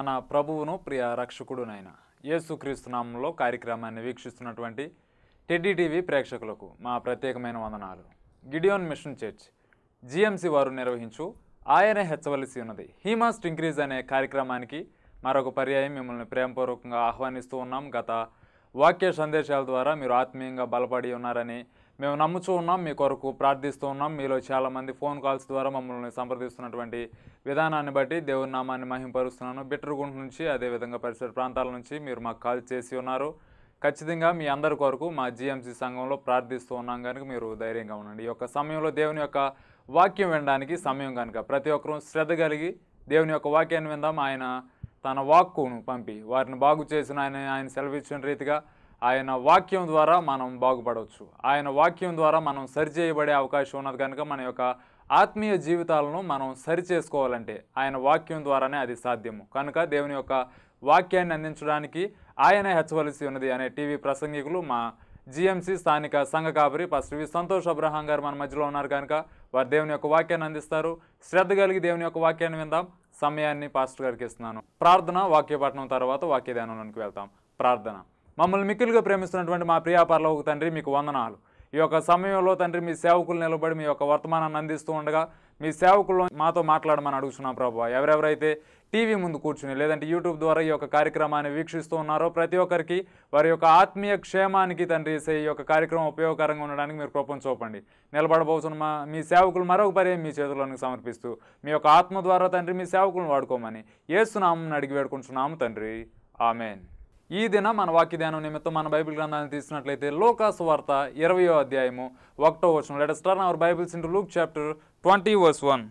మన ప్రభువును ప్రియ రక్షకుడునైన యేసుక్రీస్తు నామంలో కార్యక్రమాన్ని వీక్షిస్తున్నటువంటి టెడ్డీ టీవీ ప్రేక్షకులకు మా ప్రత్యేకమైన వందనాలు గిడియోన్ మిషన్ చర్చ్ జిఎంసి వారు నిర్వహించు ఆయనే హెచ్చవలసి ఉన్నది హీ మస్ట్ ఇంక్రీజ్ అనే కార్యక్రమానికి మరొక పర్యాయం మిమ్మల్ని ప్రేమపూర్వకంగా ఆహ్వానిస్తూ ఉన్నాం గత వాక్య సందేశాల ద్వారా మీరు ఆత్మీయంగా బలపడి ఉన్నారని మేము నమ్ముచూ ఉన్నాం మీ కొరకు ప్రార్థిస్తూ ఉన్నాం మీలో చాలామంది ఫోన్ కాల్స్ ద్వారా మమ్మల్ని సంప్రదిస్తున్నటువంటి విధానాన్ని బట్టి దేవుని నామాన్ని మహింపరుస్తున్నాను బిట్టరుగుంట నుంచి అదేవిధంగా పరిసర ప్రాంతాల నుంచి మీరు మాకు కాల్ చేసి ఉన్నారు ఖచ్చితంగా మీ అందరి కొరకు మా జిఎంసి సంఘంలో ప్రార్థిస్తూ ఉన్నాం కనుక మీరు ధైర్యంగా ఉండండి ఈ యొక్క సమయంలో దేవుని యొక్క వాక్యం వినడానికి సమయం కనుక ప్రతి ఒక్కరూ శ్రద్ధ కలిగి దేవుని యొక్క వాక్యాన్ని విందాం ఆయన తన వాక్కును పంపి వారిని బాగు చేసిన ఆయన ఆయన సెలవిచ్చిన రీతిగా ఆయన వాక్యం ద్వారా మనం బాగుపడవచ్చు ఆయన వాక్యం ద్వారా మనం సరిచేయబడే అవకాశం ఉన్నది కనుక మన యొక్క ఆత్మీయ జీవితాలను మనం సరి చేసుకోవాలంటే ఆయన వాక్యం ద్వారానే అది సాధ్యము కనుక దేవుని యొక్క వాక్యాన్ని అందించడానికి ఆయనే హెచ్చవలసి ఉన్నది అనే టీవీ ప్రసంగికులు మా జిఎంసి స్థానిక సంఘ కాపరి పాస్టర్ వి సంతోష్ అబ్రహాం గారు మన మధ్యలో ఉన్నారు కనుక వారు దేవుని యొక్క వాక్యాన్ని అందిస్తారు శ్రద్ధ కలిగి దేవుని యొక్క వాక్యాన్ని విందాం సమయాన్ని పాస్టర్ గారికి ఇస్తున్నాను ప్రార్థన వాక్యపట్నం తర్వాత వాక్య ధ్యానంలోనికి వెళ్తాం ప్రార్థన మమ్మల్ని మిక్కిలుగా ప్రేమిస్తున్నటువంటి మా ప్రియా పరలోక తండ్రి మీకు వందనాలు ఈ యొక్క సమయంలో తండ్రి మీ సేవకులు నిలబడి మీ యొక్క వర్తమానాన్ని అందిస్తూ ఉండగా మీ సేవకులు మాతో మాట్లాడమని అడుగుతున్నాం ప్రభు ఎవరెవరైతే టీవీ ముందు కూర్చుని లేదంటే యూట్యూబ్ ద్వారా ఈ యొక్క కార్యక్రమాన్ని వీక్షిస్తూ ఉన్నారో ప్రతి ఒక్కరికి వారి యొక్క ఆత్మీయ క్షేమానికి తండ్రి సే- ఈ యొక్క కార్యక్రమం ఉపయోగకరంగా ఉండడానికి మీరు కృపను చూపండి నిలబడబోతున్న మా మీ సేవకులు మరొక పర్యాయం మీ చేతుల్లోనికి సమర్పిస్తూ మీ యొక్క ఆత్మ ద్వారా తండ్రి మీ సేవకులను వాడుకోమని ఏసునామం అడిగి వేడుకుంటున్నాము తండ్రి ఆమెన్ ఈ దిన మన వాక్య ధ్యానం నిమిత్తం మన బైబిల్ గ్రంథాన్ని తీసినట్లయితే లోకాసు వార్త ఇరవయో అధ్యాయము ఒకటో వచనం let start our Bibles into Luke chapter twenty verse one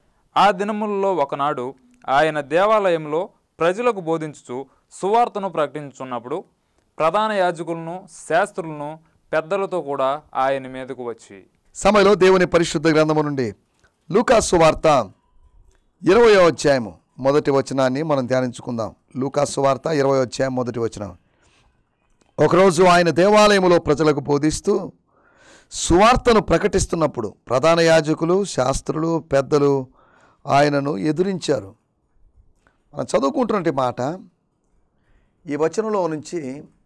ఆ దినములలో ఒకనాడు ఆయన దేవాలయంలో ప్రజలకు బోధించుచు సువార్తను ప్రకటించుచున్నప్పుడు ప్రధాన యాజకులను శాస్త్రులను పెద్దలతో కూడా ఆయన మీదకు వచ్చి సమయంలో దేవుని పరిశుద్ధ గ్రంథము నుండి లూకాసు వార్త ఇరవయో అధ్యాయము మొదటి వచనాన్ని మనం ధ్యానించుకుందాం లూకాసు వార్త ఇరవై అధ్యాయం మొదటి వచనం ఒకరోజు ఆయన దేవాలయములో ప్రజలకు బోధిస్తూ సువార్తను ప్రకటిస్తున్నప్పుడు ప్రధాన యాజకులు శాస్త్రులు పెద్దలు ఆయనను ఎదురించారు మనం చదువుకుంటున్నటువంటి మాట ఈ వచనంలో నుంచి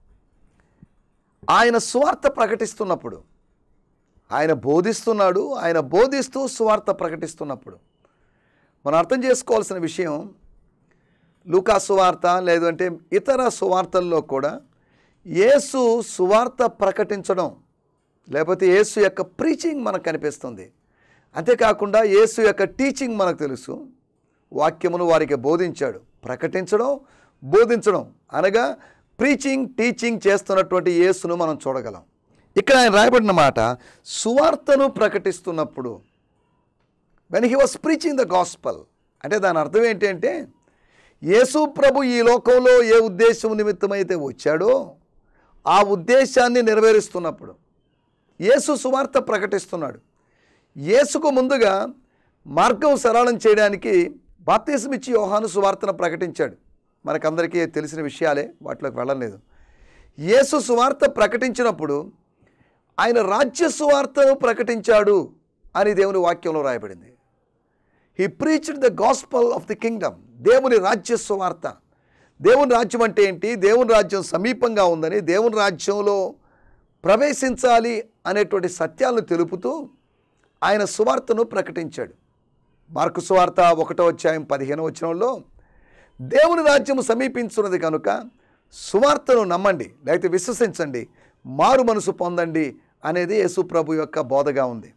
ఆయన సువార్త ప్రకటిస్తున్నప్పుడు ఆయన బోధిస్తున్నాడు ఆయన బోధిస్తూ సువార్త ప్రకటిస్తున్నప్పుడు మనం అర్థం చేసుకోవాల్సిన విషయం లూకా సువార్త లేదంటే ఇతర సువార్తల్లో కూడా యేసు సువార్త ప్రకటించడం లేకపోతే యేసు యొక్క ప్రీచింగ్ మనకు కనిపిస్తుంది అంతేకాకుండా యేసు యొక్క టీచింగ్ మనకు తెలుసు వాక్యమును వారికి బోధించాడు ప్రకటించడం బోధించడం అనగా ప్రీచింగ్ టీచింగ్ చేస్తున్నటువంటి యేసును మనం చూడగలం ఇక్కడ ఆయన రాయబడిన మాట సువార్తను ప్రకటిస్తున్నప్పుడు when he was preaching the gospel అంటే దాని అర్థం ఏంటి అంటే యేసు ప్రభు ఈ లోకంలో ఏ ఉద్దేశం నిమిత్తమైతే వచ్చాడో ఆ ఉద్దేశాన్ని నెరవేరుస్తున్నప్పుడు యేసు సువార్త ప్రకటిస్తున్నాడు యేసుకు ముందుగా మార్గం సరళం చేయడానికి బాప్తీసం ఇచ్చి యోహాను సువార్తను ప్రకటించాడు మనకందరికీ తెలిసిన విషయాలే వాటిలోకి వెళ్ళలేదు యేసు సువార్త ప్రకటించినప్పుడు ఆయన రాజ్య సువార్తను ప్రకటించాడు అని దేవుని వాక్యంలో రాయబడింది he preached the gospel of the kingdom దేవుని రాజ్య సువార్త దేవుని రాజ్యం అంటే ఏంటి దేవుని రాజ్యం సమీపంగా ఉందని దేవుని రాజ్యంలో ప్రవేశించాలి అనేటువంటి సత్యాలను తెలుపుతూ ఆయన సువార్తను ప్రకటించాడు మార్కు సువార్త ఒకటో అధ్యాయం పదిహేను వచనంలో దేవుని రాజ్యము సమీపించున్నది కనుక సువార్తను నమ్మండి లేకపోతే విశ్వసించండి మారు మనసు పొందండి అనేది యేసు ప్రభు యొక్క బోధగా ఉంది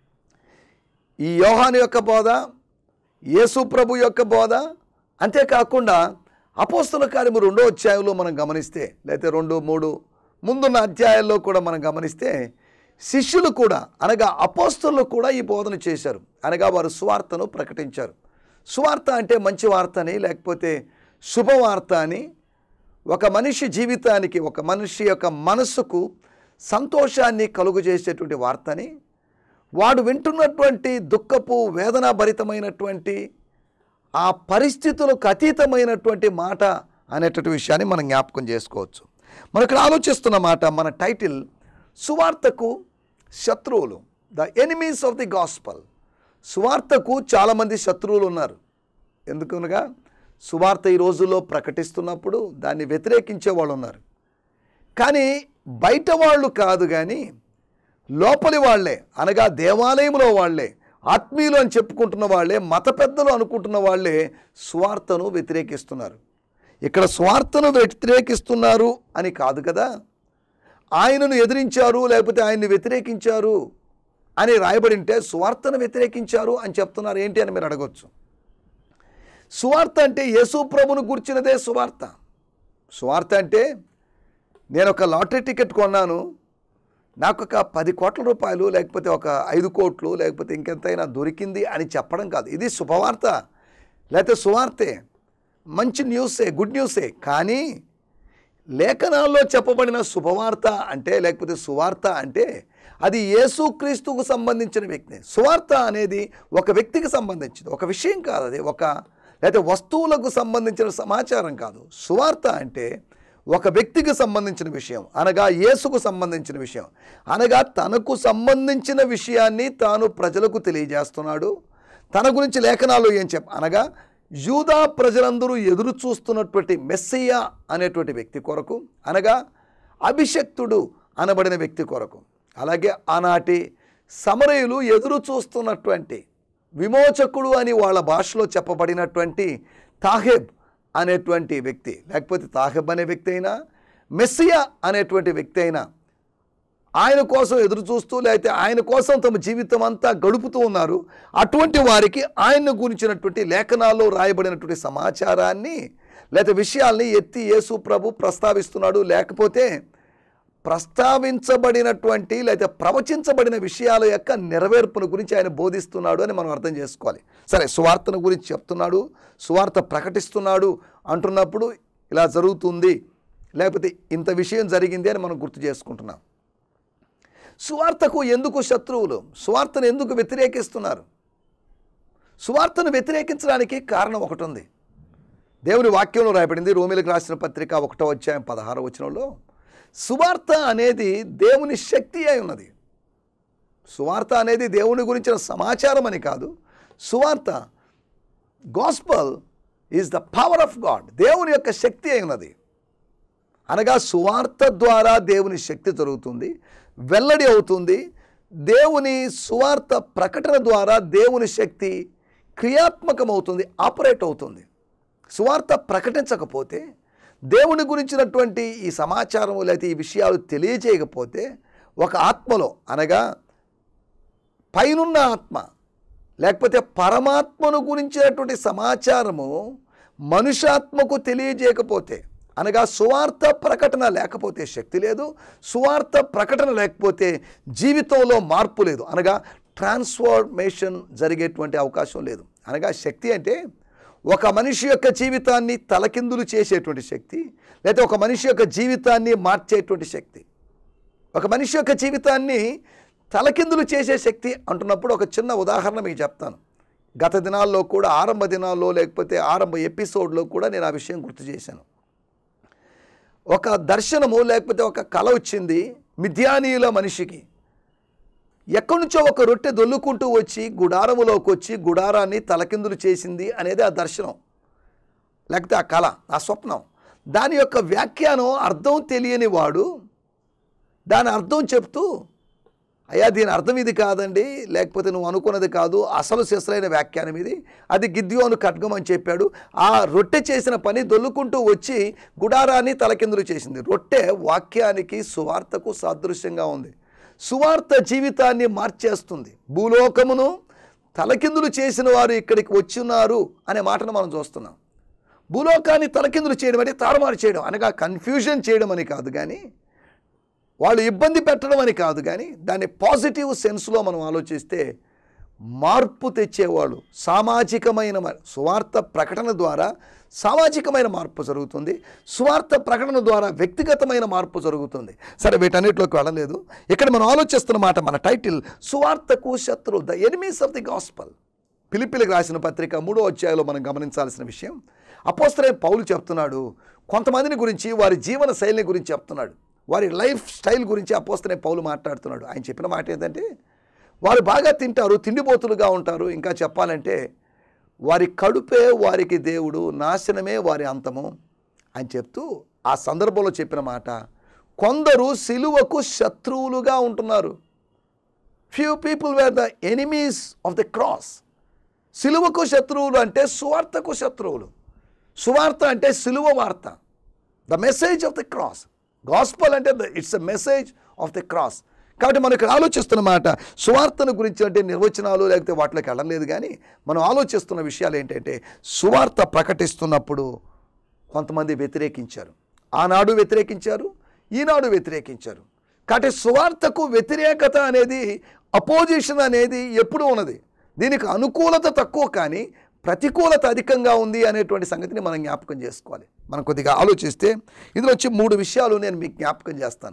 ఈ యోహాను యొక్క బోధ యేసు ప్రభు యొక్క బోధ అంతేకాకుండా అపోస్తుల కార్యము రెండో అధ్యాయంలో మనం గమనిస్తే లేకపోతే రెండు మూడు ముందున్న అధ్యాయాల్లో కూడా మనం గమనిస్తే శిష్యులు కూడా అనగా అపోస్తులు కూడా ఈ బోధన చేశారు అనగా వారు సువార్తను ప్రకటించారు సువార్త అంటే మంచి వార్త అని లేకపోతే శుభవార్త అని ఒక మనిషి జీవితానికి ఒక మనిషి యొక్క మనస్సుకు సంతోషాన్ని కలుగజేసేటువంటి వార్తని వాడు వింటున్నటువంటి దుఃఖపు వేదనాభరితమైనటువంటి ఆ పరిస్థితులకు అతీతమైనటువంటి మాట అనేటువంటి విషయాన్ని మనం జ్ఞాపకం చేసుకోవచ్చు మనం ఇక్కడ ఆలోచిస్తున్న మాట మన టైటిల్ సువార్తకు శత్రువులు the enemies of the gospel సువార్తకు చాలామంది శత్రువులు ఉన్నారు ఎందుకనగా సువార్త ఈ రోజుల్లో ప్రకటిస్తున్నప్పుడు దాన్ని వ్యతిరేకించే వాళ్ళు ఉన్నారు కానీ బయట వాళ్ళు కాదు కానీ లోపలి వాళ్ళే అనగా దేవాలయంలో వాళ్ళే ఆత్మీయులు అని చెప్పుకుంటున్న వాళ్ళే మత పెద్దలు అనుకుంటున్న వాళ్ళే స్వార్థను వ్యతిరేకిస్తున్నారు ఇక్కడ స్వార్థను వ్యతిరేకిస్తున్నారు అని కాదు కదా ఆయనను ఎదిరించారు లేకపోతే ఆయన్ని వ్యతిరేకించారు అని రాయబడి ఉంటే సువార్తను వ్యతిరేకించారు అని చెప్తున్నారు ఏంటి అని మీరు అడగొచ్చు సువార్త అంటే యేసు ప్రభును గుర్చినదే సువార్త సువార్త అంటే నేను ఒక లాటరీ టికెట్ కొన్నాను నాకు ఒక పది కోట్ల రూపాయలు లేకపోతే ఒక ఐదు కోట్లు లేకపోతే ఇంకెంతైనా దొరికింది అని చెప్పడం కాదు ఇది శుభవార్త లేకపోతే సువార్తే మంచి న్యూసే గుడ్ న్యూసే కానీ లేఖనాల్లో చెప్పబడిన శుభవార్త అంటే లేకపోతే సువార్త అంటే అది యేసుక్రీస్తుకు సంబంధించిన వ్యక్తి సువార్త అనేది ఒక వ్యక్తికి సంబంధించింది ఒక విషయం కాదు అది ఒక లేకపోతే వస్తువులకు సంబంధించిన సమాచారం కాదు సువార్త అంటే ఒక వ్యక్తికి సంబంధించిన విషయం అనగా యేసుకు సంబంధించిన విషయం అనగా తనకు సంబంధించిన విషయాన్ని తాను ప్రజలకు తెలియజేస్తున్నాడు తన గురించి లేఖనాలు ఏం చెప్ అనగా యూదా ప్రజలందరూ ఎదురు చూస్తున్నటువంటి మెస్సయ్య అనేటువంటి వ్యక్తి కొరకు అనగా అభిషక్తుడు అనబడిన వ్యక్తి కొరకు అలాగే ఆనాటి సమరయులు ఎదురు చూస్తున్నటువంటి విమోచకుడు అని వాళ్ళ భాషలో చెప్పబడినటువంటి తాహెబ్ అనేటువంటి వ్యక్తి లేకపోతే తాహెబ్ అనే వ్యక్తి అయినా మెస్సియా అనేటువంటి వ్యక్తి అయినా ఆయన కోసం ఎదురు చూస్తూ లేకపోతే ఆయన కోసం తమ జీవితం అంతా గడుపుతూ ఉన్నారు అటువంటి వారికి ఆయన్ను గురించినటువంటి లేఖనాల్లో రాయబడినటువంటి సమాచారాన్ని లేకపోతే విషయాల్ని ఎత్తి యేసు ప్రభు ప్రస్తావిస్తున్నాడు లేకపోతే ప్రస్తావించబడినటువంటి లేకపోతే ప్రవచించబడిన విషయాల యొక్క నెరవేర్పును గురించి ఆయన బోధిస్తున్నాడు అని మనం అర్థం చేసుకోవాలి సరే సువార్తను గురించి చెప్తున్నాడు సువార్త ప్రకటిస్తున్నాడు అంటున్నప్పుడు ఇలా జరుగుతుంది లేకపోతే ఇంత విషయం జరిగింది అని మనం గుర్తు చేసుకుంటున్నాం సువార్తకు ఎందుకు శత్రువులు సువార్తను ఎందుకు వ్యతిరేకిస్తున్నారు సువార్తను వ్యతిరేకించడానికి కారణం ఒకటి ఉంది దేవుని వాక్యంలో రాయబడింది రోమిలకు రాసిన పత్రిక ఒకటో అధ్యాయం పదహారో వచనంలో సువార్త అనేది దేవుని శక్తి అయి ఉన్నది సువార్త అనేది దేవుని గురించిన సమాచారం అని కాదు సువార్త gospel is the power of God దేవుని యొక్క శక్తి అయి ఉన్నది అనగా సువార్త ద్వారా దేవుని శక్తి జరుగుతుంది వెల్లడి అవుతుంది దేవుని సువార్త ప్రకటన ద్వారా దేవుని శక్తి క్రియాత్మకమవుతుంది ఆపరేట్ అవుతుంది సువార్త ప్రకటించకపోతే దేవుని గురించినటువంటి ఈ సమాచారం లేకపోతే ఈ విషయాలు తెలియజేయకపోతే ఒక ఆత్మలో అనగా పైనున్న ఆత్మ లేకపోతే పరమాత్మను గురించినటువంటి సమాచారము మనుషాత్మకు తెలియజేయకపోతే అనగా సువార్త ప్రకటన లేకపోతే శక్తి లేదు సువార్త ప్రకటన లేకపోతే జీవితంలో మార్పు లేదు అనగా ట్రాన్స్ఫర్మేషన్ జరిగేటువంటి అవకాశం లేదు అనగా శక్తి అంటే ఒక మనిషి యొక్క జీవితాన్ని తలకిందులు చేసేటువంటి శక్తి లేదా ఒక మనిషి యొక్క జీవితాన్ని మార్చేటువంటి శక్తి ఒక మనిషి యొక్క జీవితాన్ని తలకిందులు చేసే శక్తి అంటున్నప్పుడు ఒక చిన్న ఉదాహరణ మీకు చెప్తాను గత దినాల్లో కూడా ఆరంభ దినాల్లో లేకపోతే ఆరంభ ఎపిసోడ్లో కూడా నేను ఆ విషయం గుర్తు చేశాను ఒక దర్శనము లేకపోతే ఒక కళ వచ్చింది మిథ్యానీయుల మనిషికి ఎక్కడి నుంచో ఒక రొట్టె దొల్లుకుంటూ వచ్చి గుడారములోకి వచ్చి గుడారాన్ని తలకిందులు చేసింది అనేది ఆ దర్శనం లేకపోతే ఆ కళ ఆ స్వప్నం దాని యొక్క వ్యాఖ్యానం అర్థం తెలియని వాడు దాని అర్థం చెప్తూ అయ్యా దీని అర్థం ఇది కాదండి లేకపోతే నువ్వు అనుకున్నది కాదు అసలు శిశలైన వ్యాఖ్యానం ఇది అది గిద్యోను ఖడ్గం అని చెప్పాడు ఆ రొట్టె చేసిన పని దొల్లుకుంటూ వచ్చి గుడారాన్ని తలకిందులు చేసింది రొట్టె వాక్యానికి సువార్తకు సాదృశ్యంగా ఉంది సువార్త జీవితాన్ని మార్చేస్తుంది భూలోకమును తలకిందులు చేసిన వారు ఇక్కడికి వచ్చిన్నారు అనే మాటను మనం చూస్తున్నాం భూలోకాన్ని తలకిందులు చేయడం అంటే తారుమారు చేయడం అనగా కన్ఫ్యూజన్ చేయడం అని కాదు కానీ వాళ్ళు ఇబ్బంది పెట్టడం అని కాదు కానీ దాన్ని పాజిటివ్ సెన్స్లో మనం ఆలోచిస్తే మార్పు తెచ్చేవాళ్ళు సామాజికమైన మ- సువార్త ప్రకటన ద్వారా సామాజికమైన మార్పు జరుగుతుంది సువార్త ప్రకటన ద్వారా వ్యక్తిగతమైన మార్పు జరుగుతుంది సరే వీటన్నిటిలోకి వెళ్ళలేదు ఇక్కడ మనం ఆలోచిస్తున్న మాట మన టైటిల్ సువార్తకు శత్రువు the enemies of the gospel పిలిపిలికి రాసిన పత్రిక మూడో అధ్యాయంలో మనం గమనించాల్సిన విషయం అపోస్తలే పౌలు చెప్తున్నాడు కొంతమందిని గురించి వారి జీవన శైలిని గురించి చెప్తున్నాడు వారి లైఫ్ స్టైల్ గురించి అపోస్తలే పౌలు మాట్లాడుతున్నాడు ఆయన చెప్పిన మాట ఏంటంటే వారు బాగా తింటారు తిండిపోతులుగా ఉంటారు ఇంకా చెప్పాలంటే వారి కడుపే వారికి దేవుడు నాశనమే వారి అంతము అని చెప్తూ ఆ సందర్భంలో చెప్పిన మాట కొందరు సిలువకు శత్రువులుగా ఉంటున్నారు few people were the enemies of the cross సిలువకు శత్రువులు అంటే సువార్తకు శత్రువులు సువార్త అంటే సిలువ వార్త the message of the cross gospel అంటే it's a message of the cross కాబట్టి మనం ఇక్కడ ఆలోచిస్తున్న మాట సువార్తను గురించి అంటే నిర్వచనాలు లేకపోతే వాటిలోకి వెళ్ళలేదు కానీ మనం ఆలోచిస్తున్న విషయాలు ఏంటంటే సువార్త ప్రకటిస్తున్నప్పుడు కొంతమంది వ్యతిరేకించారు ఆనాడు వ్యతిరేకించారు ఈనాడు వ్యతిరేకించారు కాబట్టి సువార్తకు వ్యతిరేకత అనేది అపోజిషన్ అనేది ఎప్పుడూ ఉన్నది దీనికి అనుకూలత తక్కువ కానీ ప్రతికూలత అధికంగా ఉంది అనేటువంటి సంగతిని మనం జ్ఞాపకం చేసుకోవాలి మనం కొద్దిగా ఆలోచిస్తే ఇందులో వచ్చి మూడు విషయాలు నేను మీకు జ్ఞాపకం చేస్తాను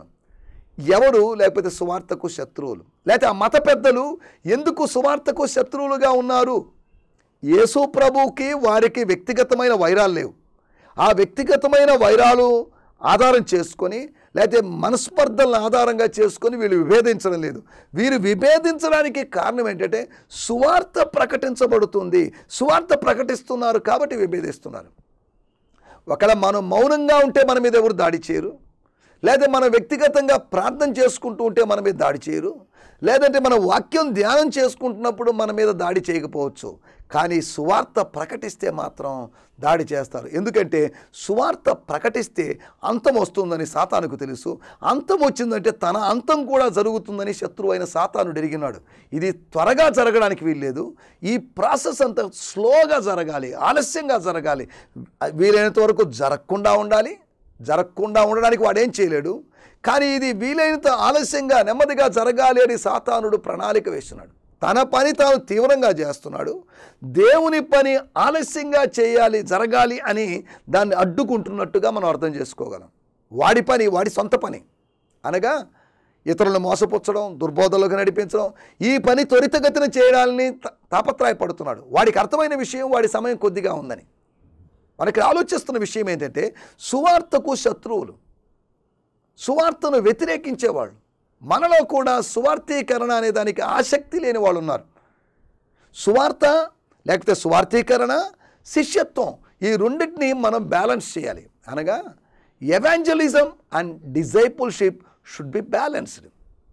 ఎవరు లేకపోతే సువార్తకు శత్రువులు లేకపోతే ఆ మత పెద్దలు ఎందుకు సువార్తకు శత్రువులుగా ఉన్నారు యేసు ప్రభువుకి వారికి వ్యక్తిగతమైన వైరాలు లేవు ఆ వ్యక్తిగతమైన వైరాలు ఆధారం చేసుకొని లేకపోతే మనస్పర్ధలను ఆధారంగా చేసుకొని వీళ్ళు విభేదించడం లేదు వీరు విభేదించడానికి కారణం ఏంటంటే సువార్త ప్రకటించబడుతుంది సువార్త ప్రకటిస్తున్నారు కాబట్టి విభేదిస్తున్నారు ఒకవేళ మనం మౌనంగా ఉంటే మన మీద ఎవరు దాడి చేయరు లేదా మనం వ్యక్తిగతంగా ప్రార్థన చేసుకుంటూ ఉంటే మన మీద దాడి చేయరు లేదంటే మన వాక్యం ధ్యానం చేసుకుంటున్నప్పుడు మన మీద దాడి చేయకపోవచ్చు కానీ సువార్త ప్రకటిస్తే మాత్రం దాడి చేస్తారు ఎందుకంటే సువార్త ప్రకటిస్తే అంతం వస్తుందని సాతానుకు తెలుసు అంతం వచ్చిందంటే తన అంతం కూడా జరుగుతుందని శత్రువు అయిన సాతానుడు ఎరిగినాడు ఇది త్వరగా జరగడానికి వీల్లేదు ఈ ప్రాసెస్ అంతా స్లోగా జరగాలి ఆలస్యంగా జరగాలి వీలైనంత వరకు జరగకుండా ఉండాలి జరగకుండా ఉండడానికి వాడేం చేయలేడు కానీ ఇది వీలైనంత ఆలస్యంగా నెమ్మదిగా జరగాలి అని సాతానుడు ప్రణాళిక వేస్తున్నాడు తన పని తాను తీవ్రంగా చేస్తున్నాడు దేవుని పని ఆలస్యంగా చేయాలి జరగాలి అని దాన్ని అడ్డుకుంటున్నట్టుగా మనం అర్థం చేసుకోగలం వాడి పని వాడి సొంత పని అనగా ఇతరులను మోసపుచ్చడం దుర్బోధలకు నడిపించడం ఈ పని త్వరితగతిన చేయడాలని త- తాపత్రయపడుతున్నాడు వాడికి అర్థమైన విషయం వాడి సమయం కొద్దిగా ఉందని మనకి ఆలోచిస్తున్న విషయం ఏంటంటే సువార్తకు శత్రువులు సువార్తను వ్యతిరేకించేవాళ్ళు మనలో కూడా సువార్థీకరణ అనే దానికి ఆసక్తి లేని వాళ్ళు ఉన్నారు సువార్త లేకపోతే సువార్థీకరణ శిష్యత్వం ఈ రెండింటిని మనం బ్యాలెన్స్ చేయాలి అనగా evangelism and discipleship should be balanced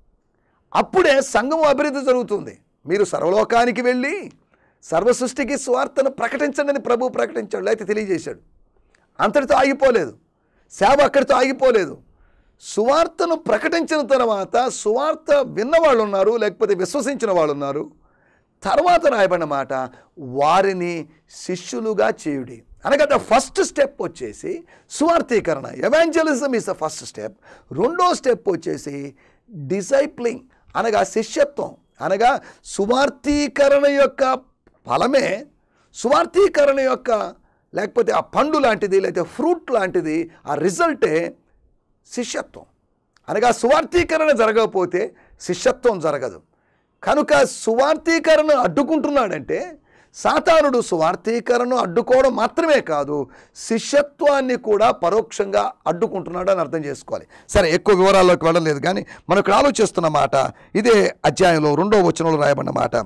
అప్పుడే సంఘం అభివృద్ధి జరుగుతుంది మీరు సర్వలోకానికి వెళ్ళి సర్వ సృష్టికి స్వార్థను ప్రకటించండి అని ప్రభు ప్రకటించాడు లేకపోతే తెలియజేశాడు అంతటితో ఆగిపోలేదు సేవ అక్కడితో ఆగిపోలేదు సువార్తను ప్రకటించిన తర్వాత సువార్త విన్న వాళ్ళు ఉన్నారు లేకపోతే విశ్వసించిన వాళ్ళు ఉన్నారు తర్వాత రాయబడిన మాట వారిని శిష్యులుగా చేయుడి అనగా ద ఫస్ట్ స్టెప్ వచ్చేసి సువార్థీకరణ evangelism is the first step రెండో స్టెప్ వచ్చేసి డిసైప్లింగ్ అనగా శిష్యత్వం అనగా సువార్థీకరణ యొక్క ఫలమే సువార్థీకరణ యొక్క లేకపోతే ఆ పండు లాంటిది లేకపోతే ఫ్రూట్ లాంటిది ఆ రిజల్టే శిష్యత్వం అనగా సువార్థీకరణ జరగకపోతే శిష్యత్వం జరగదు కనుక సువార్థీకరణ అడ్డుకుంటున్నాడంటే సాతానుడు సువార్థీకరణను అడ్డుకోవడం మాత్రమే కాదు శిష్యత్వాన్ని కూడా పరోక్షంగా అడ్డుకుంటున్నాడు అని అర్థం చేసుకోవాలి సరే ఎక్కువ వివరాల్లోకి వెళ్ళలేదు కానీ మనం ఇక్కడ ఆలోచిస్తున్న మాట ఇదే అధ్యాయంలో రెండో వచనంలో రాయబడిన మాట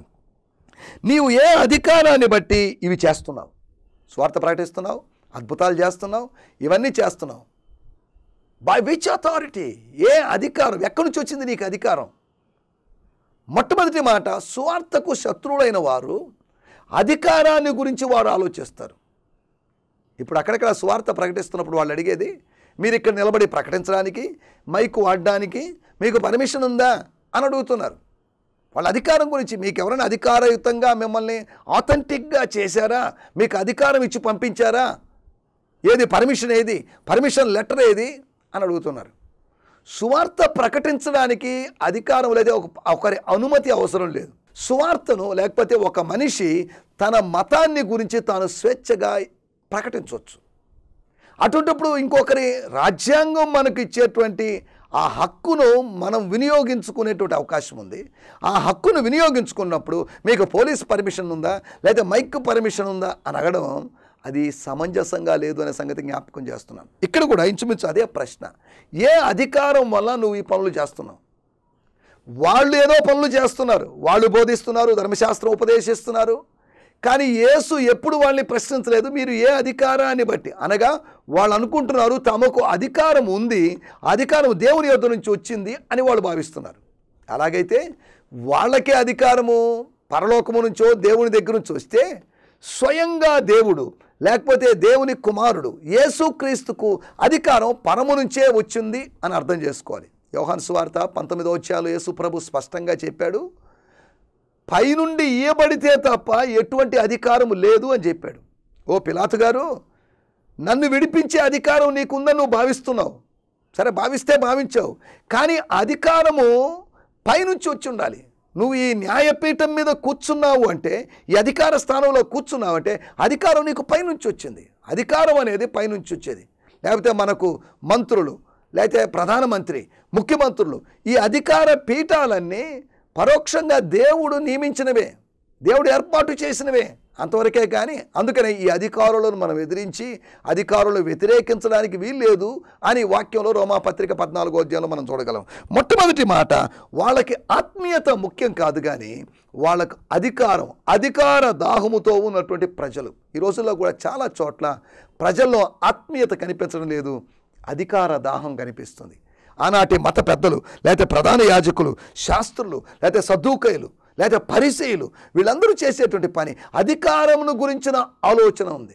నీవు ఏ అధికారాన్ని బట్టి ఇవి చేస్తున్నావు స్వార్థ ప్రకటిస్తున్నావు అద్భుతాలు చేస్తున్నావు ఇవన్నీ చేస్తున్నావు బై విచ్ అథారిటీ ఏ అధికారం ఎక్కడి నుంచి వచ్చింది నీకు అధికారం మొట్టమొదటి మాట సువార్తకు శత్రువులైన వారు అధికారాన్ని గురించి వారు ఆలోచిస్తారు ఇప్పుడు అక్కడక్కడ సువార్త ప్రకటిస్తున్నప్పుడు వాళ్ళు అడిగేది మీరు ఇక్కడ నిలబడి ప్రకటించడానికి మైకు వాడడానికి మీకు పర్మిషన్ ఉందా అని అడుగుతున్నారు వాళ్ళ అధికారం గురించి మీకు ఎవరైనా అధికారయుతంగా మిమ్మల్ని ఆథెంటిక్గా చేశారా మీకు అధికారం ఇచ్చి పంపించారా ఏది పర్మిషన్ ఏది పర్మిషన్ లెటర్ ఏది అని అడుగుతున్నారు సువార్త ప్రకటించడానికి అధికారం లేదా ఒక ఒకరి అనుమతి అవసరం లేదు సువార్తను లేకపోతే ఒక మనిషి తన మతాన్ని గురించి తాను స్వేచ్ఛగా ప్రకటించవచ్చు అటువంటిప్పుడు ఇంకొకరి రాజ్యాంగం మనకు ఇచ్చేటువంటి ఆ హక్కును మనం వినియోగించుకునేటువంటి అవకాశం ఉంది ఆ హక్కును వినియోగించుకున్నప్పుడు మీకు పోలీస్ పర్మిషన్ ఉందా లేదా మైక్ పర్మిషన్ ఉందా అని అడగడం అది సమంజసంగా లేదు అనే సంగతి జ్ఞాపకం చేస్తున్నాను ఇక్కడ కూడా ఇంచుమించు అదే ప్రశ్న ఏ అధికారం వల్ల నువ్వు ఈ పనులు చేస్తున్నావు వాళ్ళు ఏదో పనులు చేస్తున్నారు వాళ్ళు బోధిస్తున్నారు ధర్మశాస్త్రం ఉపదేశిస్తున్నారు కానీ యేసు ఎప్పుడు వాళ్ళని ప్రశ్నించలేదు మీరు ఏ అధికారాన్ని బట్టి అనగా వాళ్ళు అనుకుంటున్నారు తమకు అధికారం ఉంది అధికారం దేవుని యొద్ద నుంచి వచ్చింది అని వాళ్ళు భావిస్తున్నారు అలాగైతే వాళ్ళకే అధికారము పరలోకము నుంచో దేవుని దగ్గర నుంచి వస్తే స్వయంగా దేవుడు లేకపోతే దేవుని కుమారుడు యేసుక్రీస్తుకు అధికారం పరము నుంచే వచ్చింది అని అర్థం చేసుకోవాలి యోహాన్ సువార్త పంతొమ్మిదో వచ్చాలు యేసు ప్రభు స్పష్టంగా చెప్పాడు పైనుండి ఇయ్యబడితే తప్ప ఎటువంటి అధికారం లేదు అని చెప్పాడు ఓ పిలాతు గారు నన్ను విడిపించే అధికారం నీకుందని నువ్వు భావిస్తున్నావు సరే భావిస్తే భావించావు కానీ అధికారము పైనుంచి వచ్చి ఉండాలి నువ్వు ఈ న్యాయపీఠం మీద కూర్చున్నావు అంటే ఈ అధికార స్థానంలో కూర్చున్నావు అంటే అధికారం నీకు పైనుంచి వచ్చింది అధికారం అనేది పైనుంచి వచ్చేది లేకపోతే మనకు మంత్రులు లేకపోతే ప్రధానమంత్రి ముఖ్యమంత్రులు ఈ అధికార పీఠాలన్నీ పరోక్షంగా దేవుడు నియమించినవే దేవుడు ఏర్పాటు చేసినవే అంతవరకే కానీ అందుకనే ఈ అధికారులను మనం ఎదిరించి అధికారులను వ్యతిరేకించడానికి వీల్లేదు అని వాక్యంలో రోమాపత్రిక పద్నాలుగో అధ్యాయంలో మనం చూడగలం మొట్టమొదటి మాట వాళ్ళకి ఆత్మీయత ముఖ్యం కాదు కానీ వాళ్ళకు అధికారం అధికార దాహముతో ఉన్నటువంటి ప్రజలు ఈ రోజుల్లో కూడా చాలా చోట్ల ప్రజల్లో ఆత్మీయత కనిపించడం లేదు అధికార దాహం కనిపిస్తుంది ఆనాటి మత పెద్దలు లేకపోతే ప్రధాన యాజకులు శాస్త్రులు లేకపోతే సద్దుకయులు లేకపోతే పరిచయులు వీళ్ళందరూ చేసేటువంటి పని అధికారమును గురించిన ఆలోచన ఉంది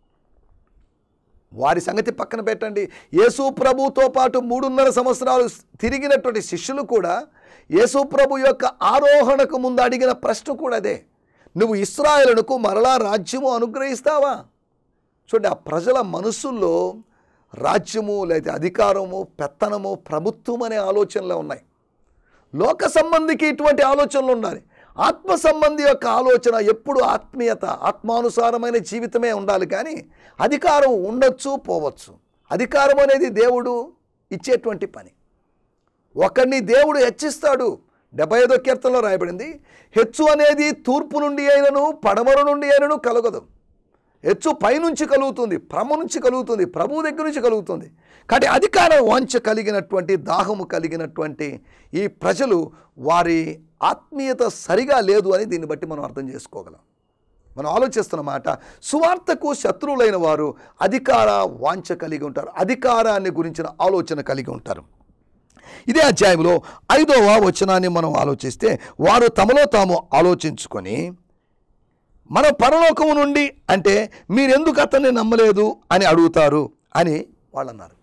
వారి సంగతి పక్కన పెట్టండి యేసు ప్రభుతో పాటు మూడున్నర సంవత్సరాలు తిరిగినటువంటి శిష్యులు కూడా యేసు ప్రభు యొక్క ఆరోహణకు ముందు అడిగిన ప్రశ్న కూడా అదే నువ్వు ఇస్రాయలునకు మరలా రాజ్యము అనుగ్రహిస్తావా చూడండి ఆ ప్రజల మనస్సుల్లో రాజ్యము లేదా అధికారము పెత్తనము ప్రభుత్వం అనే ఆలోచనలు ఉన్నాయి లోక సంబంధికి ఇటువంటి ఆలోచనలు ఉండాలి ఆత్మ సంబంధి యొక్క ఆలోచన ఎప్పుడు ఆత్మీయత ఆత్మానుసారమైన జీవితమే ఉండాలి కానీ అధికారం ఉండొచ్చు పోవచ్చు అధికారం అనేది దేవుడు ఇచ్చేటువంటి పని ఒకరిని దేవుడు హెచ్చిస్తాడు డెబ్బై ఐదో కీర్తనలో రాయబడింది హెచ్చు అనేది తూర్పు నుండి అయినను పడమర నుండి అయినను కలగదు హెచ్చు పైనుంచి కలుగుతుంది ప్రమ నుంచి కలుగుతుంది ప్రభువు దగ్గర నుంచి కలుగుతుంది కాబట్టి అధికార వాంఛ కలిగినటువంటి దాహము కలిగినటువంటి ఈ ప్రజలు వారి ఆత్మీయత సరిగా లేదు అని దీన్ని బట్టి మనం అర్థం చేసుకోగలం మనం ఆలోచిస్తున్న మాట సువార్తకు శత్రువులైన వారు అధికార వాంఛ కలిగి ఉంటారు అధికారాన్ని గురించిన ఆలోచన కలిగి ఉంటారు ఇదే అధ్యాయంలో ఐదవ వచనాన్ని మనం ఆలోచిస్తే వారు తమలో తాము ఆలోచించుకొని మన పరలోకము నుండి అంటే మీరెందుకు అతన్ని నమ్మలేదు అని అడుగుతారు అని వాళ్ళు అన్నారు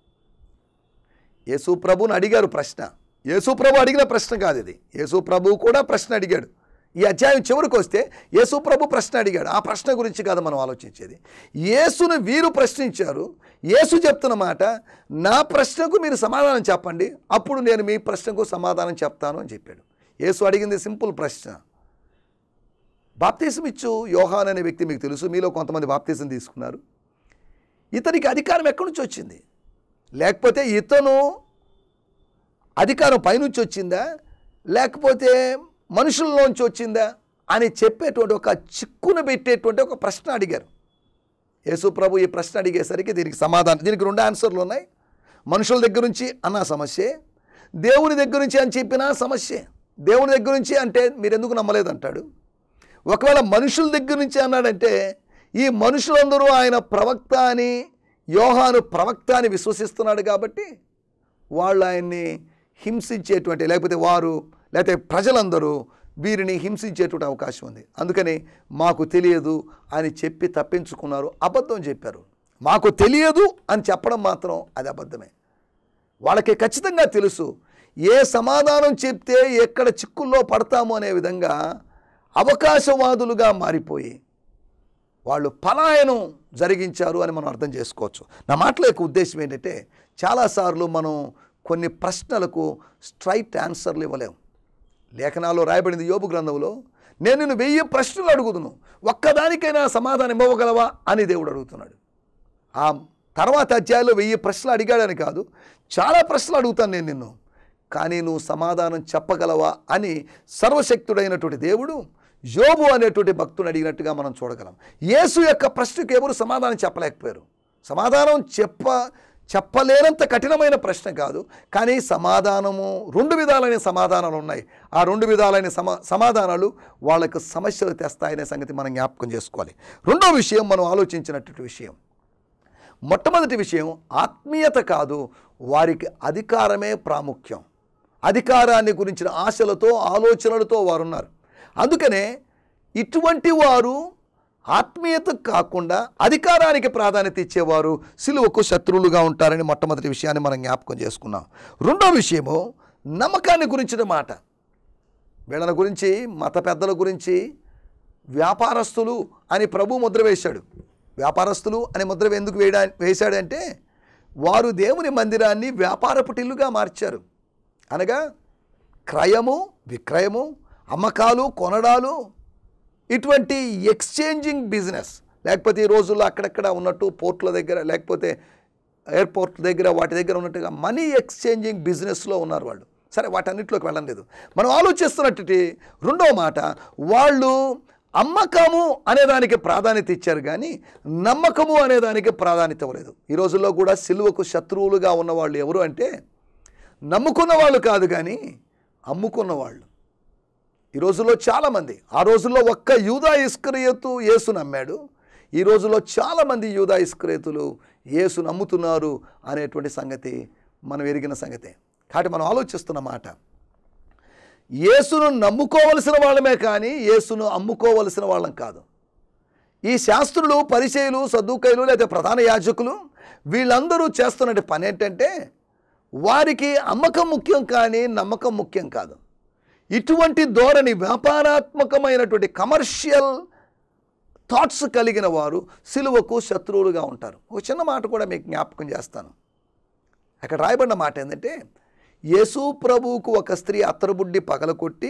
యేసు ప్రభుని అడిగారు ప్రశ్న యేసు ప్రభు అడిగిన ప్రశ్న కాదు ఇది యేసు ప్రభు కూడా ప్రశ్న అడిగాడు ఈ అధ్యాయం చివరికి వస్తే యేసు ప్రభు ప్రశ్న అడిగాడు ఆ ప్రశ్న గురించి కాదు మనం ఆలోచించేది యేసును వీరు ప్రశ్నించారు యేసు చెప్తున్న మాట నా ప్రశ్నకు మీరు సమాధానం చెప్పండి అప్పుడు నేను మీ ప్రశ్నకు సమాధానం చెప్తాను అని చెప్పాడు యేసు అడిగింది సింపుల్ ప్రశ్న బాప్తీసం ఇచ్చు యోహాన్ అనే వ్యక్తి మీకు తెలుసు మీలో కొంతమంది బాప్తీసం తీసుకున్నారు ఇతనికి అధికారం ఎక్కడి నుంచి వచ్చింది లేకపోతే ఇతను అధికారం పైనుంచి వచ్చిందా లేకపోతే మనుషుల్లోంచి వచ్చిందా అని చెప్పేటువంటి ఒక చిక్కును పెట్టేటువంటి ఒక ప్రశ్న అడిగారు యేసు ప్రభు ఈ ప్రశ్న అడిగేసరికి దీనికి సమాధానం దీనికి రెండు ఆన్సర్లు ఉన్నాయి మనుషుల దగ్గర నుంచి అన్న సమస్యే దేవుని దగ్గర నుంచి అని చెప్పిన సమస్యే దేవుని దగ్గర నుంచి అంటే మీరు ఎందుకు నమ్మలేదు అంటాడు ఒకవేళ మనుషుల దగ్గర నుంచి అన్నాడంటే ఈ మనుషులందరూ ఆయన ప్రవక్త అని యోహాను ప్రవక్త అని విశ్వసిస్తున్నాడు కాబట్టి వాళ్ళు ఆయన్ని హింసించేటువంటి లేకపోతే వారు లేకపోతే ప్రజలందరూ వీరిని హింసించేటువంటి అవకాశం ఉంది అందుకని మాకు తెలియదు అని చెప్పి తప్పించుకున్నారు అబద్ధం చెప్పారు మాకు తెలియదు అని చెప్పడం మాత్రం అది అబద్ధమే వాళ్ళకి ఖచ్చితంగా తెలుసు ఏ సమాధానం చెప్తే ఎక్కడ చిక్కుల్లో పడతాము అనే విధంగా అవకాశవాదులుగా మారిపోయి వాళ్ళు పలాయనం జరిగించారు అని మనం అర్థం చేసుకోవచ్చు నా మాటల యొక్క ఉద్దేశం ఏంటంటే చాలాసార్లు మనం కొన్ని ప్రశ్నలకు స్ట్రైట్ ఆన్సర్లు ఇవ్వలేము లేఖనాల్లో రాయబడింది యోబు గ్రంథంలో నేను నిన్ను వెయ్యి ప్రశ్నలు అడుగుదును ఒక్కదానికైనా సమాధానం ఇవ్వగలవా అని దేవుడు అడుగుతున్నాడు ఆ తర్వాత అధ్యాయంలో వెయ్యి ప్రశ్నలు అడిగాడని కాదు చాలా ప్రశ్నలు అడుగుతాను నేను నిన్ను కానీ నువ్వు సమాధానం చెప్పగలవా అని సర్వశక్తుడైనటువంటి దేవుడు యోబు అనేటువంటి భక్తుని అడిగినట్టుగా మనం చూడగలం యేసు యొక్క ప్రశ్నకు ఎవరు సమాధానం చెప్పలేకపోయారు సమాధానం చెప్ప చెప్పలేనంత కఠినమైన ప్రశ్న కాదు కానీ సమాధానము రెండు విధాలైన సమాధానాలు ఉన్నాయి ఆ రెండు విధాలైన సమా సమాధానాలు వాళ్ళకు సమస్యలు తెస్తాయనే సంగతి మనం జ్ఞాపకం చేసుకోవాలి రెండో విషయం మనం ఆలోచించినటువంటి విషయం మొట్టమొదటి విషయం ఆత్మీయత కాదు వారికి అధికారమే ప్రాముఖ్యం అధికారాన్ని గురించిన ఆశలతో ఆలోచనలతో వారు ఉన్నారు అందుకనే ఇటువంటి వారు ఆత్మీయత కాకుండా అధికారానికి ప్రాధాన్యత ఇచ్చేవారు సిలువకు శత్రువులుగా ఉంటారని మొట్టమొదటి విషయాన్ని మనం జ్ఞాపకం చేసుకున్నాం రెండో విషయము నమ్మకాన్ని గురించిన మాట వీళ్ళ గురించి మత పెద్దల గురించి వ్యాపారస్తులు అని ప్రభు ముద్ర వేశాడు వ్యాపారస్తులు అనే ముద్ర ఎందుకు వేయడా వేశాడంటే వారు దేవుని మందిరాన్ని వ్యాపారపు టిల్లుగా మార్చారు అనగా క్రయము విక్రయము అమ్మకాలు కొనడాలు ఇటువంటి ఎక్స్చేంజింగ్ బిజినెస్ లేకపోతే ఈ రోజుల్లో అక్కడక్కడ ఉన్నట్టు పోర్ట్ల దగ్గర లేకపోతే ఎయిర్పోర్ట్ దగ్గర వాటి దగ్గర ఉన్నట్టుగా మనీ ఎక్స్చేంజింగ్ బిజినెస్లో ఉన్నారు వాళ్ళు సరే వాటన్నిటిలోకి వెళ్ళడం లేదు మనం ఆలోచిస్తున్నట్టు రెండో మాట వాళ్ళు అమ్మకము అనేదానికి ప్రాధాన్యత ఇచ్చారు కానీ నమ్మకము అనేదానికి ప్రాధాన్యత ఇవ్వలేదు ఈ రోజుల్లో కూడా సిలువకు శత్రువులుగా ఉన్న వాళ్ళు ఎవరు అంటే నమ్ముకున్న వాళ్ళు కాదు కానీ అమ్ముకున్న వాళ్ళు ఈ రోజుల్లో చాలామంది ఆ రోజుల్లో ఒక్క యూదా ఇస్క్రియతు యేసు నమ్మాడు ఈ రోజుల్లో చాలామంది యూదా ఇస్క్రియతులు యేసు నమ్ముతున్నారు అనేటువంటి సంగతి మనం ఎరిగిన సంగతే కాబట్టి మనం ఆలోచిస్తున్న మాట యేసును నమ్ముకోవలసిన వాళ్ళమే కానీ యేసును అమ్ముకోవలసిన వాళ్ళం కాదు ఈ శాస్త్రులు పరిచయులు సద్దుకైలు లేదా ప్రధాన యాజకులు వీళ్ళందరూ చేస్తున్న పని ఏంటంటే వారికి అమ్మకం ముఖ్యం కానీ నమ్మకం ముఖ్యం కాదు ఇటువంటి ధోరణి వ్యాపారాత్మకమైనటువంటి కమర్షియల్ థాట్స్ కలిగిన వారు సిలువకు శత్రువులుగా ఉంటారు ఒక చిన్న మాట కూడా మీకు జ్ఞాపకం చేస్తాను అక్కడ రాయబడిన మాట ఏంటంటే యేసు ప్రభువుకు ఒక స్త్రీ అత్తరుబుడ్డి పగలకొట్టి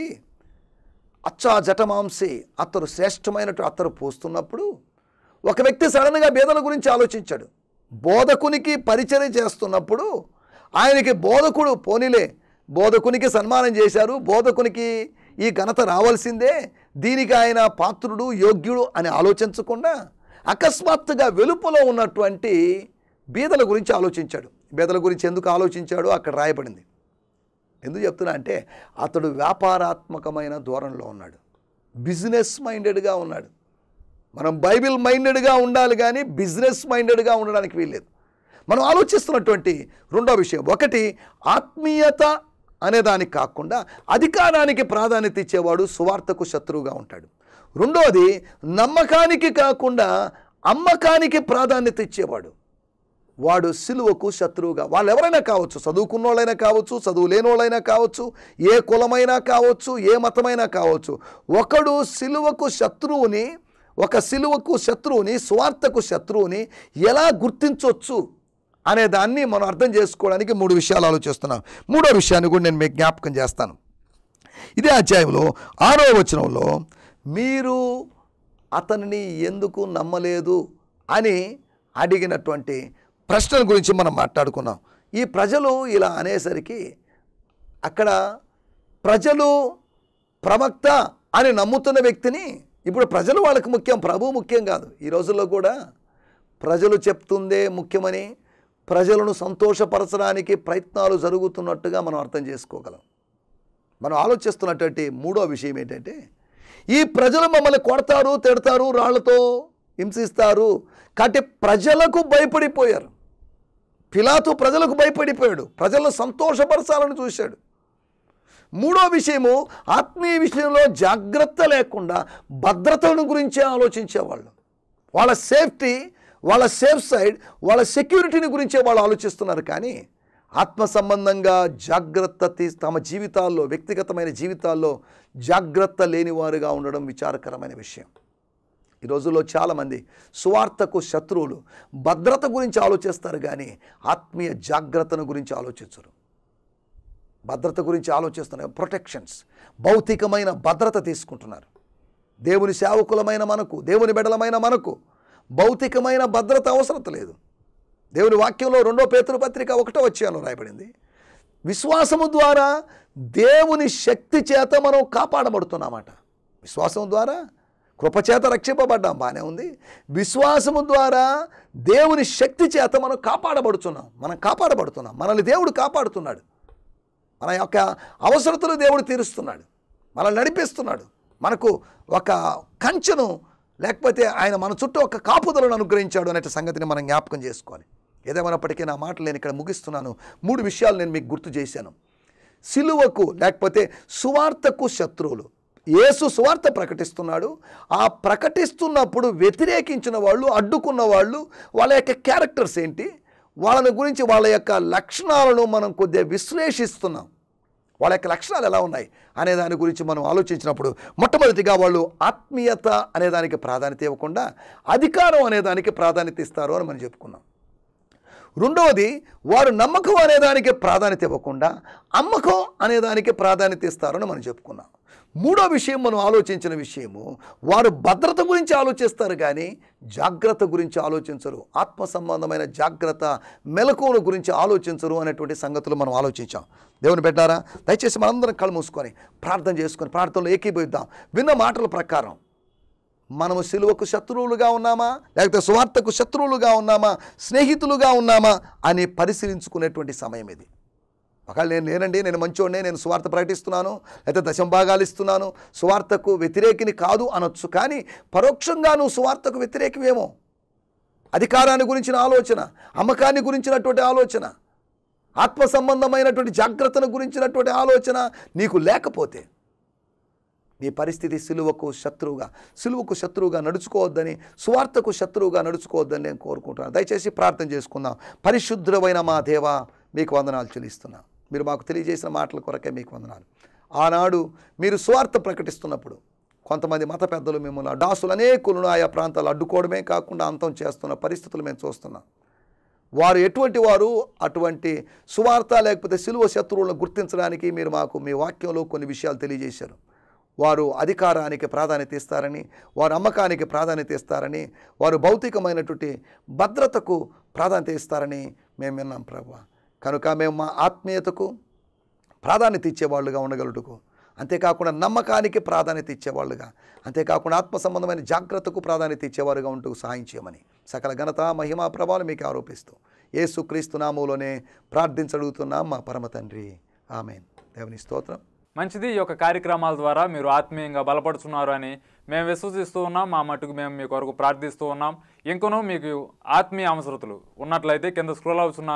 అచ్చా జటమాంసి అత్తరు శ్రేష్టమైనట్టు అత్తరు పోస్తున్నప్పుడు ఒక వ్యక్తి సడన్గా బేదల గురించి ఆలోచించాడు బోధకునికి పరిచయం చేస్తున్నప్పుడు ఆయనకి బోధకుడు పోనీలే బోధకునికి సన్మానం చేశారు బోధకునికి ఈ ఘనత రావాల్సిందే దీనికి ఆయన పాత్రుడు యోగ్యుడు అని ఆలోచించకుండా అకస్మాత్తుగా వెలుపలో ఉన్నటువంటి బీదల గురించి ఆలోచించాడు బీదల గురించి ఎందుకు ఆలోచించాడో అక్కడ రాయబడింది ఎందుకు చెప్తున్నా అంటే అతడు వ్యాపారాత్మకమైన ధోరణిలో ఉన్నాడు బిజినెస్ మైండెడ్గా ఉన్నాడు మనం బైబిల్ మైండెడ్గా ఉండాలి కానీ బిజినెస్ మైండెడ్గా ఉండడానికి వీల్లేదు మనం ఆలోచిస్తున్నటువంటి రెండో విషయం ఒకటి ఆత్మీయత అనేదానికి కాకుండా అధికారానికి ప్రాధాన్యత ఇచ్చేవాడు సువార్తకు శత్రువుగా ఉంటాడు రెండోది నమ్మకానికి కాకుండా అమ్మకానికి ప్రాధాన్యత ఇచ్చేవాడు వాడు సిలువకు శత్రువుగా వాళ్ళు ఎవరైనా కావచ్చు చదువుకున్న వాళ్ళైనా కావచ్చు చదువు లేని వాళ్ళైనా కావచ్చు ఏ కులమైనా కావచ్చు ఏ మతమైనా కావచ్చు ఒకడు సిలువకు శత్రువుని ఒక సిలువకు శత్రువుని స్వార్థకు శత్రువుని ఎలా గుర్తించవచ్చు అనే దాన్ని మనం అర్థం చేసుకోవడానికి మూడు విషయాలు ఆలోచిస్తున్నాం మూడో విషయాన్ని కూడా నేను మీకు జ్ఞాపకం చేస్తాను ఇదే అధ్యాయంలో ఆరో వచనంలో మీరు అతనిని ఎందుకు నమ్మలేదు అని అడిగినటువంటి ప్రశ్నల గురించి మనం మాట్లాడుకున్నాం ఈ ప్రజలు ఇలా అనేసరికి అక్కడ ప్రజలు ప్రవక్త అని నమ్ముతున్న వ్యక్తిని ఇప్పుడు ప్రజలు వాళ్ళకి ముఖ్యం ప్రభు ముఖ్యం కాదు ఈ రోజుల్లో కూడా ప్రజలు చెప్తుందే ముఖ్యమని ప్రజలను సంతోషపరచడానికి ప్రయత్నాలు జరుగుతున్నట్టుగా మనం అర్థం చేసుకోగలం మనం ఆలోచిస్తున్నటువంటి మూడో విషయం ఏంటంటే ఈ ప్రజలు మమ్మల్ని కొడతారు తిడతారు రాళ్లతో హింసిస్తారు కాబట్టి ప్రజలకు భయపడిపోయారు పిలాతు ప్రజలకు భయపడిపోయాడు ప్రజలను సంతోషపరచాలని చూశాడు మూడో విషయము ఆత్మీయ విషయంలో జాగ్రత్త లేకుండా భద్రతను గురించే ఆలోచించేవాళ్ళు వాళ్ళ సేఫ్టీ వాళ్ళ సేఫ్ సైడ్ వాళ్ళ సెక్యూరిటీని గురించే వాళ్ళు ఆలోచిస్తున్నారు కానీ ఆత్మ సంబంధంగా జాగ్రత్త తీ తమ జీవితాల్లో వ్యక్తిగతమైన జీవితాల్లో జాగ్రత్త లేనివారుగా ఉండడం విచారకరమైన విషయం ఈ రోజుల్లో చాలామంది సువార్తకు శత్రువులు భద్రత గురించి ఆలోచిస్తారు కానీ ఆత్మీయ జాగ్రత్తను గురించి ఆలోచించరు భద్రత గురించి ఆలోచిస్తున్నారు ప్రొటెక్షన్స్ భౌతికమైన భద్రత తీసుకుంటున్నారు దేవుని సేవకులమైన మనకు దేవుని బెడలమైన మనకు భౌతికమైన భద్రత అవసరం లేదు దేవుని వాక్యంలో రెండో పేతురు పత్రిక ఒకటో వచ్చాను రాయబడింది విశ్వాసము ద్వారా దేవుని శక్తి చేత మనం కాపాడబడుతున్నామట విశ్వాసం ద్వారా కృపచేత రక్షింపబడ్డాం బాగానే ఉంది విశ్వాసము ద్వారా దేవుని శక్తి చేత మనం కాపాడబడుతున్నాం మనం కాపాడబడుతున్నాం మనల్ని దేవుడు కాపాడుతున్నాడు మన యొక్క అవసరతలు దేవుడు తీరుస్తున్నాడు మనల్ని నడిపిస్తున్నాడు మనకు ఒక కంచెను లేకపోతే ఆయన మన చుట్టూ ఒక కాపుదలను అనుగ్రహించాడు అనే సంగతిని మనం జ్ఞాపకం చేసుకోవాలి ఏదేమైనప్పటికీ నా మాటలు నేను ఇక్కడ ముగిస్తున్నాను మూడు విషయాలు నేను మీకు గుర్తు చేశాను సిలువకు లేకపోతే సువార్తకు శత్రువులు యేసు సువార్త ప్రకటిస్తున్నాడు ఆ ప్రకటిస్తున్నప్పుడు వ్యతిరేకించిన వాళ్ళు అడ్డుకున్న వాళ్ళు వాళ్ళ యొక్క క్యారెక్టర్స్ ఏంటి వాళ్ళని గురించి వాళ్ళ యొక్క లక్షణాలను మనం కొద్దిగా విశ్లేషిస్తున్నాం వాళ్ళ యొక్క లక్షణాలు ఎలా ఉన్నాయి అనే దాని గురించి మనం ఆలోచించినప్పుడు మొట్టమొదటిగా వాళ్ళు ఆత్మీయత అనే దానికి ప్రాధాన్యత ఇవ్వకుండా అధికారం అనే దానికి ప్రాధాన్యత ఇస్తారు అని మనం చెప్పుకున్నాం రెండవది వారు నమ్మకం అనే దానికి ప్రాధాన్యత ఇవ్వకుండా అమ్మకం అనే దానికి ప్రాధాన్యత ఇస్తారని మనం చెప్పుకున్నాం మూడో విషయం మనం ఆలోచించిన విషయము వారు భద్రత గురించి ఆలోచిస్తారు కానీ జాగ్రత్త గురించి ఆలోచించరు ఆత్మ సంబంధమైన జాగ్రత్త మెలకువల గురించి ఆలోచించరు అనేటువంటి సంగతులు మనం ఆలోచించాం దేవుని పెట్టారా దయచేసి మనందరం కళ్ళు మూసుకొని ప్రార్థన చేసుకొని ప్రార్థనలో ఏకీభవిద్దాం విన్న మాటల ప్రకారం మనము సిలువకు శత్రువులుగా ఉన్నామా లేకపోతే సువార్తకు శత్రువులుగా ఉన్నామా స్నేహితులుగా ఉన్నామా అని పరిశీలించుకునేటువంటి సమయం ఇది ఒకవేళ నేను నేనండి నేను మంచోడినే నేను సువార్త ప్రకటిస్తున్నాను లేకపోతే దశంభాగాలు ఇస్తున్నాను సువార్తకు వ్యతిరేకిని కాదు అనొచ్చు కానీ పరోక్షంగా నువ్వు సువార్తకు వ్యతిరేకమేమో అధికారాన్ని గురించిన ఆలోచన అమ్మకాన్ని గురించినటువంటి ఆలోచన ఆత్మ సంబంధమైనటువంటి జాగ్రత్తను గురించినటువంటి ఆలోచన నీకు లేకపోతే నీ పరిస్థితి సిలువకు శత్రువుగా సిలువకు శత్రువుగా నడుచుకోవద్దని సువార్తకు శత్రువుగా నడుచుకోవద్దని నేను కోరుకుంటున్నాను దయచేసి ప్రార్థన చేసుకుందాం పరిశుద్ధమైన మా దేవ మీకు వందనాలు చెల్లిస్తున్నా మీరు మాకు తెలియజేసిన మాటల కొరకే మీకు వందనాలు ఆనాడు మీరు సువార్త ప్రకటిస్తున్నప్పుడు కొంతమంది మత పెద్దలు మిమ్మల్ని డాసులు అనేకులను ఆయా ప్రాంతాలు అడ్డుకోవడమే కాకుండా అంతం చేస్తున్న పరిస్థితులు మేము చూస్తున్నాం వారు ఎటువంటి వారు అటువంటి సువార్త లేకపోతే సిలువ శత్రువులను గుర్తించడానికి మీరు మాకు మీ వాక్యంలో కొన్ని విషయాలు తెలియజేశారు వారు అధికారానికి ప్రాధాన్యత ఇస్తారని వారు అమ్మకానికి ప్రాధాన్యత ఇస్తారని వారు భౌతికమైనటువంటి భద్రతకు ప్రాధాన్యత ఇస్తారని మేము విన్నాం ప్రభు కనుక మేము మా ఆత్మీయతకు ప్రాధాన్యత ఇచ్చేవాళ్ళుగా ఉండగలుగుటకు అంతేకాకుండా నమ్మకానికి ప్రాధాన్యత ఇచ్చేవాళ్ళుగా అంతేకాకుండా ఆత్మ సంబంధమైన జాగ్రత్తకు ప్రాధాన్యత ఇచ్చేవారుగా ఉంటూ సహాయం చేయమని సకల ఘనత మహిమా ప్రభావం మీకు ఆరోపిస్తూ యేసుక్రీస్తు నామంలోనే ప్రార్థించడుగుతున్నాం మా పరమ తండ్రి ఆమెన్ దేవుని స్తోత్రం మంచిది ఈ యొక్క కార్యక్రమాల ద్వారా మీరు ఆత్మీయంగా బలపడుతున్నారు అని మేము విశ్వసిస్తూ ఉన్నాం మా మటుకు మేము మీ కొరకు ప్రార్థిస్తూ ఉన్నాం ఇంకనూ మీకు ఆత్మీయ అవసరతలు ఉన్నట్లయితే కింద స్క్రోల్ అవుతున్న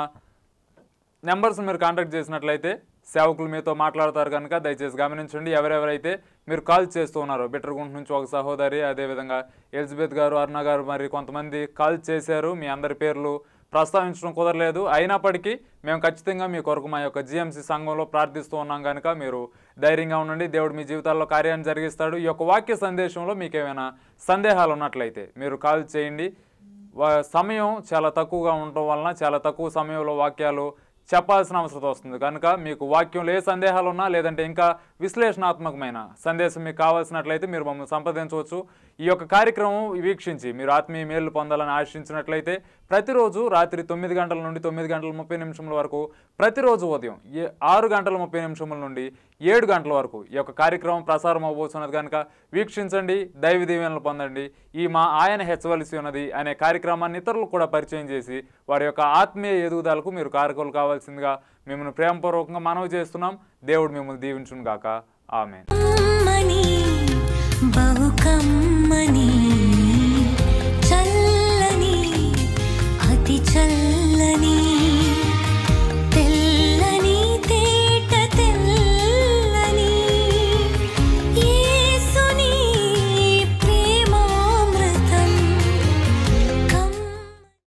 నెంబర్స్ మీరు కాంటాక్ట్ చేసినట్లయితే సేవకులు మీతో మాట్లాడతారు కనుక దయచేసి గమనించండి ఎవరెవరైతే మీరు కాల్ చేస్తూ ఉన్నారో బిట్టరగుంట నుంచి ఒక సహోదరి అదేవిధంగా ఎలిజబెత్ గారు అరుణ గారు మరి కొంతమంది కాల్ చేశారు మీ అందరి పేర్లు ప్రస్తావించడం కుదరలేదు అయినప్పటికీ మేము ఖచ్చితంగా మీ కొరకు మా యొక్క జిఎంసీ సంఘంలో ప్రార్థిస్తూ ఉన్నాం కనుక మీరు ధైర్యంగా ఉండండి దేవుడు మీ జీవితాల్లో కార్యాన్ని జరిగిస్తాడు ఈ యొక్క వాక్య సందేశంలో మీకు ఏమైనా సందేహాలు ఉన్నట్లయితే మీరు కాల్ చేయండి వా- సమయం చాలా తక్కువగా ఉండటం వలన చాలా తక్కువ సమయంలో వాక్యాలు చెప్పాల్సిన అవసరం వస్తుంది కనుక మీకు వాక్యంలో ఏ సందేహాలు ఉన్నా లేదంటే ఇంకా విశ్లేషణాత్మకమైన సందేశం మీకు కావాల్సినట్లయితే మీరు మమ్మల్ని సంప్రదించవచ్చు ఈ యొక్క కార్యక్రమం వీక్షించి మీరు ఆత్మీయ మేలు పొందాలని ఆశించినట్లయితే ప్రతిరోజు రాత్రి తొమ్మిది గంటల నుండి తొమ్మిది గంటల ముప్పై నిమిషముల వరకు ప్రతిరోజు ఉదయం ఏ ఆరు గంటల ముప్పై నిమిషముల నుండి ఏడు గంటల వరకు ఈ యొక్క కార్యక్రమం ప్రసారం అవబోతున్నది కనుక వీక్షించండి దైవ దీవెనలు పొందండి ఈ మా ఆయన హెచ్చవలసి ఉన్నది అనే కార్యక్రమాన్ని ఇతరులకు కూడా పరిచయం చేసి వారి యొక్క ఆత్మీయ ఎదుగుదలకు మీరు కారకులు కావాల్సిందిగా మిమ్మల్ని ప్రేమపూర్వకంగా మనవి చేస్తున్నాం దేవుడు మిమ్మల్ని దీవించును గాక ఆమె కమ్మని బహు కమ్మని చల్లని అతి చల్లని